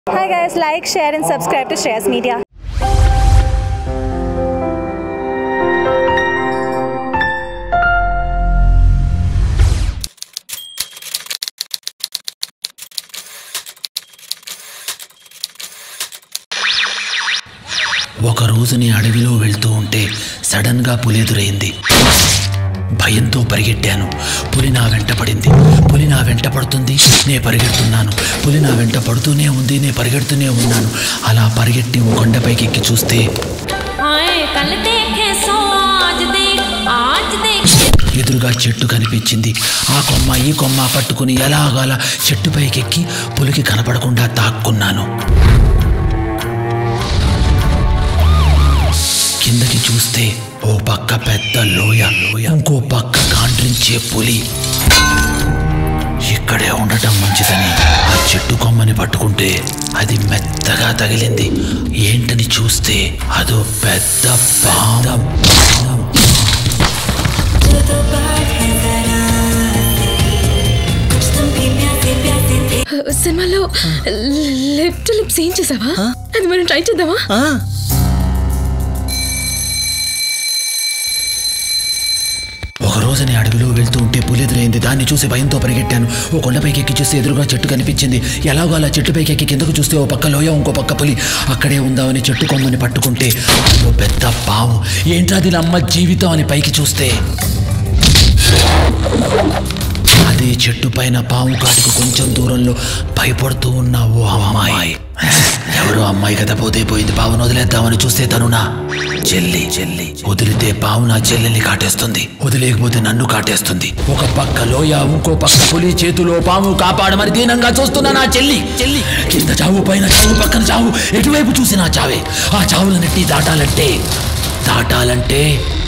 Hi guys, like, share and subscribe to Shreyas Media. ఒక రోజుని అడవిలో వెళ్తూ ఉంటే సడన్గా పులి ఎదురైంది భయంతో పరిగెట్టాను పులి నా వెంట పడింది పులి నా వెంట పడుతుంది నే పరిగెడుతున్నాను పులి నా వెంట పడుతూనే ఉంది నే పరిగెడుతూనే ఉన్నాను అలా పరిగెట్టి ఓ కొండపైకి ఎక్కి చూస్తే हाय कल देखे सो आज देख आज देख ఎదురుగా చెట్టు కనిపించింది ఆ కొమ్మ ఈ కొమ్మ పట్టుకుని ఎలాగలా చెట్టుపైకి ఎక్కి పులికి కనపడకుండా తాక్కున్నాను కిందకి చూస్తే ఓ పక్క పెద్ద లోయ లోయ ఇంకో పక్క కాండ్రించే పులి ఇక్కడే ఉండటం మంచిదని ఆ చెట్టు కొమ్మని పట్టుకుంటే అది మెత్తగా తగిలింది ఏంటని చూస్తే అదో పెద్ద పాదం సినిమాలో లిప్ టు లిప్స్ ఏం చేసావా అది మనం ట్రై చేద్దామా ఒక రోజుని అడవిలో వెళ్తూ ఉంటే పులి ఎదురైంది దాన్ని చూసి భయంతో పరిగెట్టాను ఓ కొండపైకి ఎక్కి చూస్తే ఎదురుగా చెట్టు కనిపించింది ఎలాగో అలా చెట్టుపైకి ఎక్కి కిందకు చూస్తే ఓ పక్క లోయ ఇంకో పక్క పులి అక్కడే ఉందామని చెట్టు కొమ్మని పట్టుకుంటే అదో పెద్ద పాము ఏంటది అమ్మ జీవితం అని పైకి చూస్తే అదే చెట్టు పైన పాము కాటుకు కొంచెం దూరంలో భయపడుతూ ఉన్న ఓ అమ్మాయి ఎవరో అమ్మాయి కదా పోతే పోయింది పావును వదిలేద్దామని చూస్తే తను నా చెల్లి చెల్లి వదిలితే పావు నా చెల్లెల్ని కాటేస్తుంది వదిలేకపోతే నన్ను కాటేస్తుంది ఒక పక్క లోయ ఇంకో పక్క పులి చేతిలో పాము కాపాడమని దీనంగా చూస్తున్నా నా చెల్లి చెల్లి కింద చావు పైన చావు పక్కన చావు ఎటువైపు చూసినా చావే ఆ చావులన్నిటి దాటాలంటే దాటాలంటే